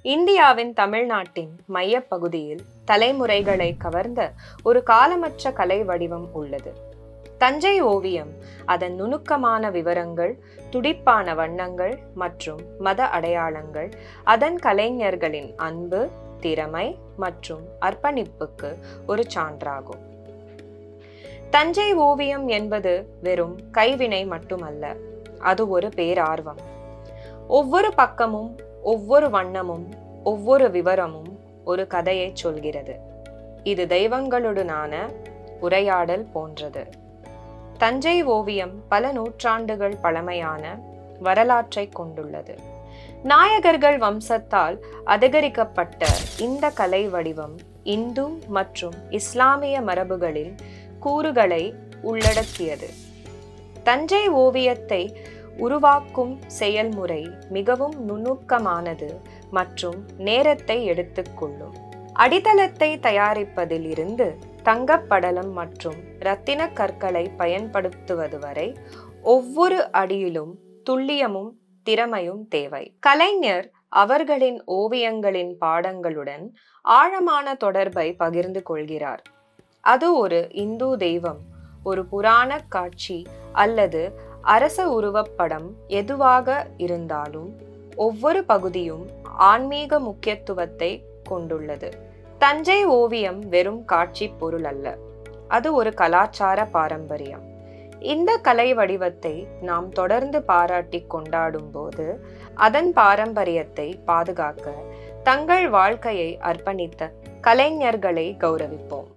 இந்தியாவின் தமிழ்நாட்டின் மையப்பகுதியில் தலைமுறைகளை கவர்ந்த ஒரு காலமற்ற கலை வடிவம் உள்ளது தஞ்சை ஓவியம் அதன் நுணுக்கமான விவரங்கள் துடிப்பான வண்ணங்கள் மற்றும் மத அடையாளங்கள் அதன் கலைஞர்களின் அன்பு திறமை மற்றும் அர்ப்பணிப்புக்கு ஒரு சான்றாகும் தஞ்சை ஓவியம் என்பது வெறும் கைவினை மட்டுமல்ல அது ஒரு பேரார்வம் ஒவ்வொரு பக்கமும் ஒவ்வொரு வண்ணமும் ஒவ்வொரு விவரமும் ஒரு கதையை சொல்கிறது இது தெய்வங்களுடனான உரையாடல் போன்றது தஞ்சை ஓவியம் பல நூற்றாண்டுகள் பழமையான வரலாற்றை கொண்டுள்ளது நாயகர்கள் வம்சத்தால் அதிகரிக்கப்பட்ட இந்த கலை வடிவம் இந்து மற்றும் இஸ்லாமிய மரபுகளின் கூறுகளை உள்ளடக்கியது தஞ்சை ஓவியத்தை உருவாக்கும் செயல்முறை மிகவும் நுணுக்கமானது மற்றும் நேரத்தை எடுத்துக்கொள்ளும் அடித்தளத்தை தயாரிப்பதில் இருந்து தங்கப்படலம் மற்றும் இரத்தின கற்களை பயன்படுத்துவது வரை ஒவ்வொரு அடியிலும் துல்லியமும் திறமையும் தேவை கலைஞர் அவர்களின் ஓவியங்களின் பாடங்களுடன் ஆழமான தொடர்பை பகிர்ந்து கொள்கிறார் அது ஒரு இந்து தெய்வம் ஒரு புராண காட்சி அல்லது அரச உருவப்படம் எதுவாக இருந்தாலும் ஒவ்வொரு பகுதியும் ஆன்மீக முக்கியத்துவத்தை கொண்டுள்ளது தஞ்சை ஓவியம் வெறும் காட்சி பொருள் அல்ல அது ஒரு கலாச்சார பாரம்பரியம் இந்த கலை வடிவத்தை நாம் தொடர்ந்து பாராட்டி கொண்டாடும் போது அதன் பாரம்பரியத்தை பாதுகாக்க தங்கள் வாழ்க்கையை அர்ப்பணித்த கலைஞர்களை கௌரவிப்போம்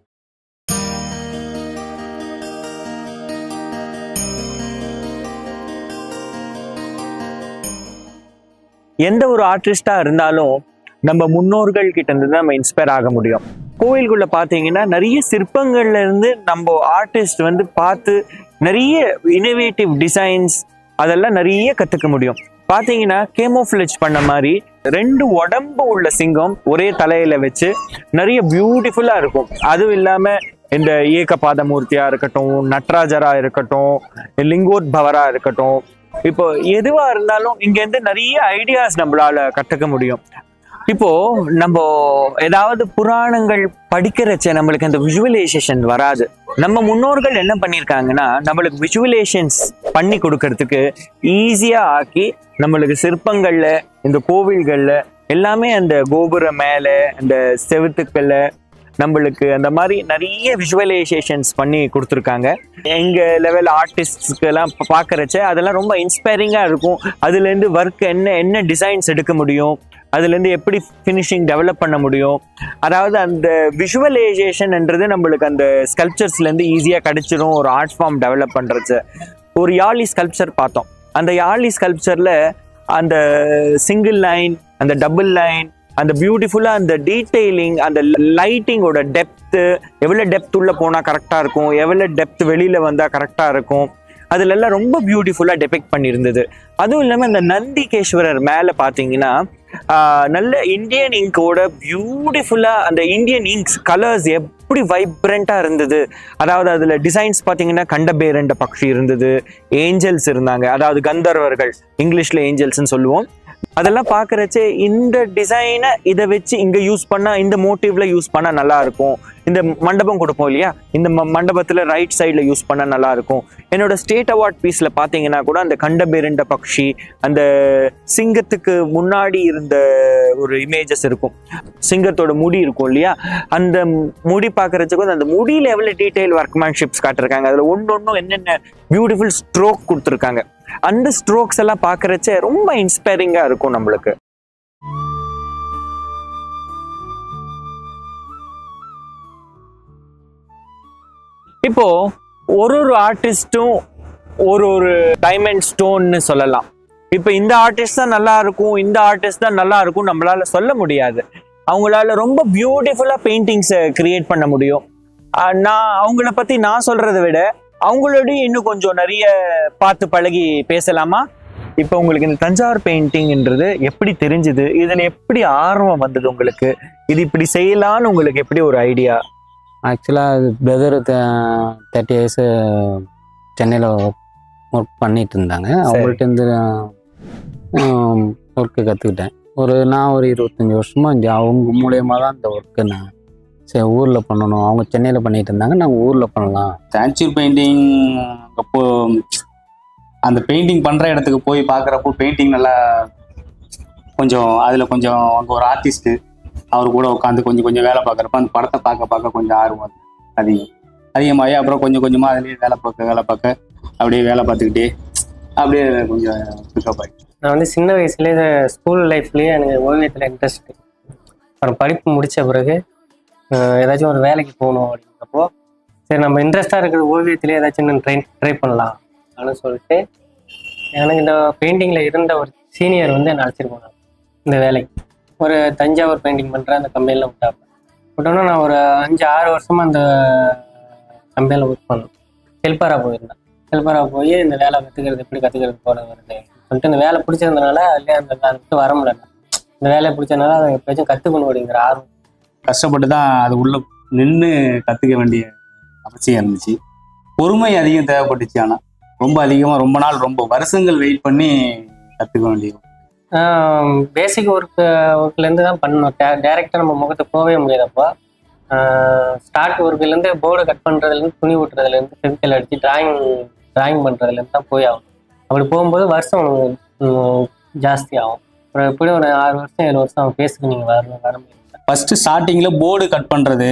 எந்த ஒரு ஆர்டிஸ்டா இருந்தாலும் நம்ம முன்னோர்கள் கிட்ட இருந்து தான் நம்ம இன்ஸ்பயர் ஆக முடியும் கோயிலுக்குள்ள பாத்தீங்கன்னா நிறைய சிற்பங்கள்ல இருந்து நம்ம ஆர்டிஸ்ட் வந்து பார்த்து நிறைய இனோவேட்டிவ் டிசைன்ஸ் அதெல்லாம் நிறைய கத்துக்க முடியும் பாத்தீங்கன்னா கேமோஃபிளேஜ் பண்ண மாதிரி ரெண்டு உடம்பு உள்ள சிங்கம் ஒரே தலையில வச்சு நிறைய பியூட்டிஃபுல்லா இருக்கும் அதுவும் இல்லாம இந்த ஏகபாத மூர்த்தியா இருக்கட்டும் நட்ராஜரா இருக்கட்டும் லிங்கோத்பவரா இருக்கட்டும் இப்போ எதுவா இருந்தாலும் இங்க இருந்து நிறைய ஐடியாஸ் நம்மளால கத்துக்க முடியும் இப்போ நம்ம ஏதாவது புராணங்கள் படிக்கிறச்ச நம்மளுக்கு அந்த விஷுவலைசேஷன் வராது நம்ம முன்னோர்கள் என்ன பண்ணியிருக்காங்கன்னா நம்மளுக்கு விஷுவலைசேஷன்ஸ் பண்ணி கொடுக்கறதுக்கு ஈஸியா ஆக்கி நம்மளுக்கு சிற்பங்கள்ல இந்த கோவில்கள்ல எல்லாமே அந்த கோபுரம் மேல அந்த செவுத்துக்கள்ல நம்மளுக்கு அந்த மாதிரி நிறைய விஷுவலைசேஷன்ஸ் பண்ணி கொடுத்துருக்காங்க எங்க லெவல் ஆர்டிஸ்ட்ஸ்க்கு எல்லாம் பார்க்கறச்ச அதெல்லாம் ரொம்ப இன்ஸ்பைரிங்கா இருக்கும் அதுல இருந்து ஒர்க் என்ன என்ன டிசைன்ஸ் எடுக்க முடியும் அதுல இருந்து எப்படி ஃபினிஷிங் டெவலப் பண்ண முடியும் அதாவது அந்த விஷுவலைசேஷன்ன்றது நம்மளுக்கு அந்த ஸ்கல்ப்சர்ஸ்ல இருந்து ஈஸியா கிடைச்சிரும் ஒரு ஆர்ட் ஃபார்ம் டெவலப் பண்றது ஒரு யாழி ஸ்கல்ப்சர் பார்த்தோம் அந்த யாழி ஸ்கல்ப்சர்ல அந்த சிங்கிள் லைன் அந்த டபுள் லைன் அந்த பியூட்டிஃபுல்லா அந்த டீடைலிங் அந்த லைட்டிங்கோட டெப்த்து எவ்வளோ டெப்த் உள்ள போனா கரெக்டா இருக்கும் எவ்வளோ டெப்த் வெளியில வந்தா கரெக்டா இருக்கும் அதுல எல்லாம் ரொம்ப பியூட்டிஃபுல்லா டெபிக் பண்ணியிருந்தது அதுவும் இல்லாம இந்த நந்திகேஸ்வரர் மேல பாத்தீங்கன்னா ஆஹ், நல்ல இந்தியன் இங்கோட பியூட்டிஃபுல்லா அந்த இந்தியன் இங்க்ஸ் கலர்ஸ் எப்படி வைப்ரண்டா இருந்தது அதாவது அதுல டிசைன்ஸ் பாத்தீங்கன்னா கண்டபேரண்ட பக்ஷி இருந்தது ஏஞ்சல்ஸ் இருந்தாங்க அதாவது கந்தர்வர்கள் இங்கிலீஷ்ல ஏஞ்சல்ஸ்னு சொல்லுவோம் அதெல்லாம் பார்க்கறச்சே இந்த டிசைனை இதை வச்சு இங்க யூஸ் பண்ணா இந்த மோட்டிவ்ல யூஸ் பண்ணா நல்லா இருக்கும் இந்த மண்டபம் கொடுப்போம் இல்லையா இந்த ம- மண்டபத்துல ரைட் சைடுல யூஸ் பண்ணா நல்லா இருக்கும் என்னோட ஸ்டேட் அவார்ட் பீஸ்ல பாத்தீங்கன்னா கூட அந்த கண்டபேரண்ட பக்ஷி அந்த சிங்கத்துக்கு முன்னாடி இருந்த ஒரு இமேஜஸ் இருக்கும் சிங்கத்தோட முடி இருக்கும் இல்லையா அந்த முடி பார்க்கறதுக்கு அந்த முடியில எவ்வளவு டீடைல் ஒர்க்மேன்ஷிப்ஸ் காட்டிருக்காங்க அதுல ஒன்னொன்னும் என்னென்ன பியூட்டிஃபுல் ஸ்ட்ரோக் கொடுத்துருக்காங்க அந்த ஸ்ட்ரோக்ஸ் எல்லாம் பார்க்கறச்ச ரொம்ப இன்ஸ்பைரிங்கா இருக்கும் நம்மளுக்கு இப்போ ஒரு ஒரு ஆர்டிஸ்டும் ஒரு ஒரு டைமண்ட் ஸ்டோன்னு சொல்லலாம் இப்போ இந்த ஆர்டிஸ்ட் தான் நல்லா இருக்கும் இந்த ஆர்டிஸ்ட் தான் நல்லா இருக்கும் நம்மளால சொல்ல முடியாது அவங்களால ரொம்ப பியூட்டிஃபுல்லா பெயிண்டிங்ஸை கிரியேட் பண்ண முடியும் ஆஹ் நான் அவங்கள பத்தி நான் சொல்றதை விட அவங்களோடய இன்னும் கொஞ்சம் நிறைய பார்த்து பழகி பேசலாமா இப்போ உங்களுக்கு இந்த தஞ்சாவூர் பெயிண்டிங்ன்றது எப்படி தெரிஞ்சுது இதுல எப்படி ஆர்வம் வந்தது உங்களுக்கு இது இப்படி செய்யலாம்னு உங்களுக்கு எப்படி ஒரு ஐடியா ஆக்சுவலாக அது பிரதர் தேர்ட்டி இயர்ஸு சென்னையில் ஒர்க் பண்ணிட்டு இருந்தாங்க அவங்கள்ட்ட இருந்து ஒர்க்கு கற்றுக்கிட்டேன் ஒரு நான் ஒரு இருபத்தஞ்சி வருஷமா இங்கே அவங்க மூலியமா தான் இந்த ஒர்க்கு நான் சரி ஊரில் பண்ணணும் அவங்க சென்னையில் பண்ணிட்டு இருந்தாங்க நாங்கள் ஊரில் பண்ணலாம் ஸ்டாச்சுர் பெயிண்டிங் அப்போ அந்த பெயிண்டிங் பண்ணுற இடத்துக்கு போய் பார்க்குறப்போ பெயிண்டிங் நல்லா கொஞ்சம் அதில் கொஞ்சம் அங்கே ஒரு ஆர்டிஸ்ட்டு அவர் கூட உட்காந்து கொஞ்சம் கொஞ்சம் வேலை பார்க்குறப்ப அந்த படத்தை பார்க்க பார்க்க கொஞ்சம் ஆர்வம் அது அதிகம் அதிகமாகி அப்புறம் கொஞ்சம் கொஞ்சமாக அதுலேயே வேலை பார்க்க வேலை பார்க்க அப்படியே வேலை பார்த்துக்கிட்டே அப்படியே கொஞ்சம் பிக்கப் ஆகி நான் வந்து சின்ன வயசுலேயே ஸ்கூல் லைஃப்லேயே எனக்கு ஓவியத்தில் இன்ட்ரெஸ்ட் அப்புறம் படிப்பு முடித்த பிறகு அஹ், ஏதாச்சும் ஒரு வேலைக்கு போகணும் அப்படிங்கிறப்போ சரி நம்ம இன்ட்ரெஸ்டாக இருக்கிற ஓவியத்திலே ஏதாச்சும் ட்ரை ட்ரை பண்ணலாம் அப்படின்னு சொல்லிட்டு எனக்கு இந்த பெயிண்டிங்கில் இருந்த ஒரு சீனியர் வந்து என்னை அழைச்சிட்டு போனாங்க இந்த வேலைக்கு ஒரு தஞ்சாவூர் பெயிண்டிங் பண்ணுற அந்த கம்பெனியில் விட்டாங்க விட்டோன்னா நான் ஒரு அஞ்சு ஆறு வருஷமாக அந்த கம்பெனியில் ஒர்க் பண்ணேன் ஹெல்ப்பராக போயிருந்தேன் ஹெல்ப்பராக போய் இந்த வேலை கற்றுக்கிறது எப்படி கற்றுக்கிறது போகிறது வருது சொல்லிட்டு இந்த வேலை பிடிச்சிருந்தனால அதுலேயே அந்த அதை விட்டு வர முடியல இந்த வேலையை பிடிச்சதுனால அதை எப்படியாச்சும் கற்றுக்கணும் அப்படிங்கிற ஆர்வம் கஷ்டப்பட்டு தான் அது உள்ள நின்று கற்றுக்க வேண்டிய அவசியம் இருந்துச்சு பொறுமை அதிகம் தேவைப்பட்டுச்சு ஆனால் ரொம்ப அதிகமாக ரொம்ப நாள் ரொம்ப வருஷங்கள் வெயிட் பண்ணி கற்றுக்க வேண்டியது பேசிக் ஒர்க்கு ஒர்க்லேருந்து தான் பண்ணணும் டேரெக்டாக நம்ம முகத்தை போகவே முடியாதப்போ ஸ்டார்ட் ஒர்க்குலேருந்து போர்டு கட் பண்ணுறதுலேருந்து துணி ஊட்டுறதுலேருந்து ஃபெவிக்கல் அடித்து டிராயிங் டிராயிங் பண்ணுறதுலேருந்து தான் போய் ஆகும் அப்படி போகும்போது வருஷம் உம், ஜாஸ்தி ஆகும் அப்புறம் எப்படி ஒரு ஆறு வருஷம் ஏழு வருஷம் அவன் பேசுக்கு நீங்கள் வரணும் வர முடியும் ஃபஸ்ட்டு ஸ்டார்டிங்கில் போர்டு கட் பண்ணுறது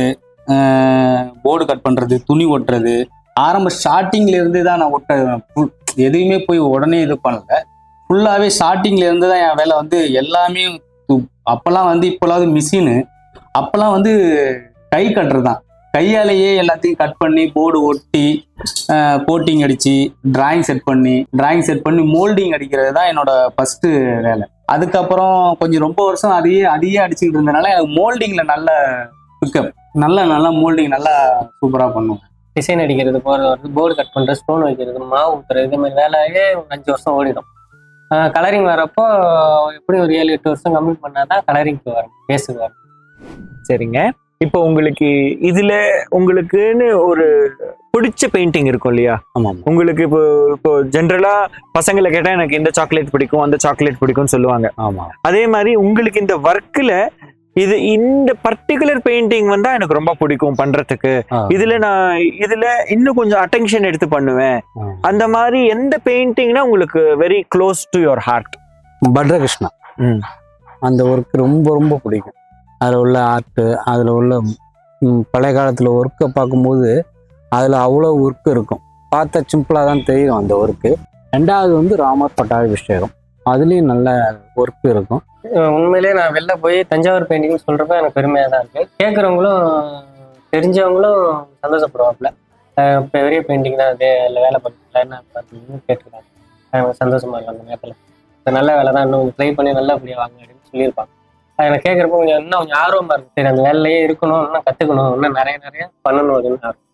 போர்டு கட் பண்ணுறது துணி ஒட்டுறது ஆரம்ப ஸ்டார்டிங்ல இருந்து தான் நான் ஒட்ட full- எதையுமே போய் உடனே இது பண்ணல ஃபுல்லாகவே ஸ்டார்டிங்ல இருந்து தான் என் வேலை வந்து எல்லாமே து- அப்போல்லாம் வந்து இப்போலாவது மிஷினு அப்போல்லாம் வந்து கை கட்டுறது தான் கையாலேயே எல்லாத்தையும் கட் பண்ணி போர்டு ஒட்டி கோட்டிங் அடிச்சு டிராயிங் செட் பண்ணி டிராயிங் செட் பண்ணி மோல்டிங் அடிக்கிறது தான் என்னோட ஃபர்ஸ்ட் வேலை அதுக்கப்புறம் கொஞ்சம் ரொம்ப வருஷம் அதையே அதையே அடிச்சுக்கிட்டு இருந்தனால எனக்கு மோல்டிங்ல நல்ல பிக்கப் நல்ல நல்லா மோல்டிங் நல்லா சூப்பரா பண்ணுவேன் டிசைன் அடிக்கிறது போகிறது வருது போர்டு கட் பண்ணுறது ஸ்டோன் வைக்கிறது மாவு ஊற்றுறது இது மாதிரி வேலையே ஒரு அஞ்சு வருஷம் ஓடிடும் கலரிங் வரப்போ எப்படி ஒரு ஏழு எட்டு வருஷம் கம்ப்ளீட் பண்ணாதான் கலரிங்க்கு வரும் பேஸுக்கு வரும் சரிங்க இப்போ உங்களுக்கு இதுல உங்களுக்குன்னு ஒரு பிடிச்ச பெயிண்டிங் இருக்கும் இல்லையா ஆமாம் உங்களுக்கு இப்போ இப்போ ஜென்ரலா பசங்களை கேட்டா எனக்கு இந்த சாக்லேட் பிடிக்கும் அந்த சாக்லேட் பிடிக்கும்னு சொல்லுவாங்க ஆமாம் அதே மாதிரி உங்களுக்கு இந்த ஒர்க்ல இது இந்த பர்டிகுலர் பெயிண்டிங் வந்தா எனக்கு ரொம்ப பிடிக்கும் பண்றதுக்கு இதுல நான் இதுல இன்னும் கொஞ்சம் அட்டென்ஷன் எடுத்து பண்ணுவேன் அந்த மாதிரி எந்த பெயிண்டிங்னா உங்களுக்கு very close to your heart பட்ரகிருஷ்ணா ம். அந்த ஒர்க் ரொம்ப ரொம்ப பிடிக்கும் அதில் உள்ள ஆர்ட்டு அதில் உள்ள ம், பழைய காலத்தில் ஒர்க்கை பார்க்கும்போது அதில் அவ்வளோ ஒர்க் இருக்கும் பார்த்தா சிம்பிளாக தான் தெரியும் அந்த ஒர்க்கு ரெண்டாவது வந்து ராமர் பட்டாபிஷேகம் அதுலேயும் நல்ல ஒர்க் இருக்கும் அஹ் உண்மையிலேயே நான் வெளில போய் தஞ்சாவூர் பெயிண்டிங்னு சொல்கிறப்ப எனக்கு பெருமையாக தான் இருக்குது கேட்குறவங்களும் தெரிஞ்சவங்களும் சந்தோஷப்படுவாப்புல அஹ் பெரிய பெயிண்டிங் தான் அது இல்லை வேலை பார்த்துக்கலாம் என்ன பார்த்தீங்கன்னு கேட்டுக்கிறாங்க எனக்கு சந்தோஷமா இருக்கும் அந்த நேரத்தில் நல்ல வேலை தான் இன்னும் கொஞ்சம் ட்ரை பண்ணி நல்லபடியாக வாங்க அப்படின்னு சொல்லியிருப்பாங்க அது எனக்கு கேட்குறப்ப கொஞ்சம் இன்னும் கொஞ்சம் ஆர்வமாக இருக்கும் சரி அந்த வேலையிலேயே இருக்கணும் இன்னும் கற்றுக்கணும் இன்னும் நிறைய நிறைய பண்ணணும் அப்படின்னு ஆர்வம்.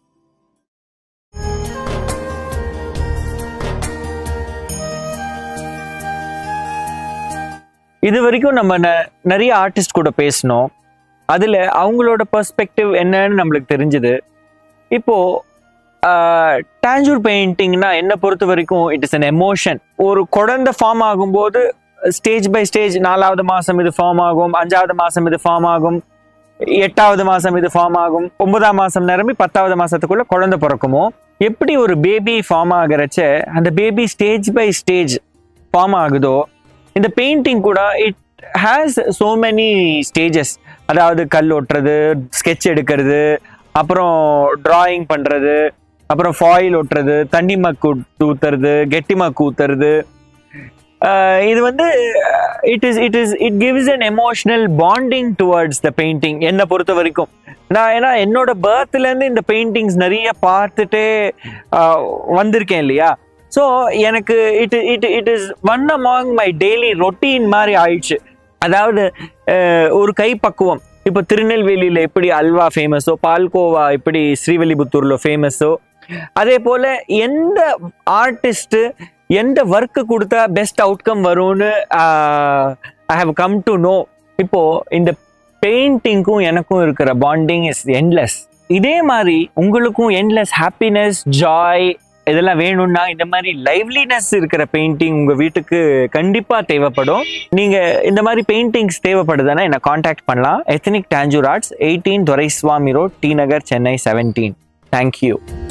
இது வரைக்கும் நம்ம ந- நிறைய ஆர்டிஸ்ட் கூட பேசினோம் அதுல அவங்களோட பெர்ஸ்பெக்டிவ் என்னன்னு நம்மளுக்கு தெரிஞ்சுது இப்போ டேஞ்சூர் பெயிண்டிங்னா என்ன பொறுத்த வரைக்கும் இட் இஸ் an எமோஷன் ஒரு குழந்தை ஃபார்ம் ஆகும்போது ஸ்டேஜ் பை ஸ்டேஜ் நாலாவது மாசம் இது ஃபார்ம் ஆகும் அஞ்சாவது மாசம் இது ஃபார்ம் ஆகும் எட்டாவது மாசம் இது ஃபார்ம் ஆகும் ஒன்பதாம் மாசம் நிரம்பி பத்தாவது மாசத்துக்குள்ள குழந்தை பிறக்குமோ எப்படி ஒரு பேபி ஃபார்ம் ஆகிறச்ச அந்த baby stage by stage form ஆகுதோ இந்த பெயிண்டிங் கூட it has so many stages அதாவது கல் ஒட்டுறது ஸ்கெட்ச் எடுக்கிறது அப்புறம் டிராயிங் பண்றது அப்புறம் ஃபாயில் ஒட்டுறது தண்ணி மக்கு ஊத்துறது கெட்டி மக்கு ஊத்துறது ஆஹ் இது வந்து it is it is it gives an emotional bonding towards the painting என்னை பொறுத்த வரைக்கும் நான் ஏன்னா என்னோட birthல இருந்து இந்த பெயிண்டிங்ஸ் நிறைய பார்த்துட்டே ஆஹ் வந்திருக்கேன் இல்லையா ஸோ எனக்கு it it it is one among my daily routine மாதிரி ஆயிடுச்சு அதாவது அஹ், ஒரு கைப்பக்குவம் இப்போ திருநெல்வேலியில் எப்படி அல்வா ஃபேமஸோ பால்கோவா எப்படி ஸ்ரீவில்லிபுத்தூர்ல ஃபேமஸோ அதே போல எந்த ஆர்டிஸ்ட் எந்த ஒர்க்கு கொடுத்தா பெஸ்ட் அவுட்கம் வரும்னு I have come to know இப்போ இந்த பெயிண்டிங்க்கும் எனக்கும் இருக்கிற பாண்டிங் இஸ் என்லெஸ் இதே மாதிரி உங்களுக்கும் என்லெஸ் ஹாப்பினஸ் ஜாய் இதெல்லாம் வேணும்னா இந்த மாதிரி லைவ்லினஸ் இருக்கிற பெயிண்டிங் உங்க வீட்டுக்கு கண்டிப்பா தேவைப்படும் நீங்க இந்த மாதிரி பெயிண்டிங்ஸ் தேவைப்படுதுன்னா என்ன காண்டாக்ட் பண்ணலாம் ethnic Tanjore arts eighteen Duraiswamy road T Nagar Chennai seventeen thank you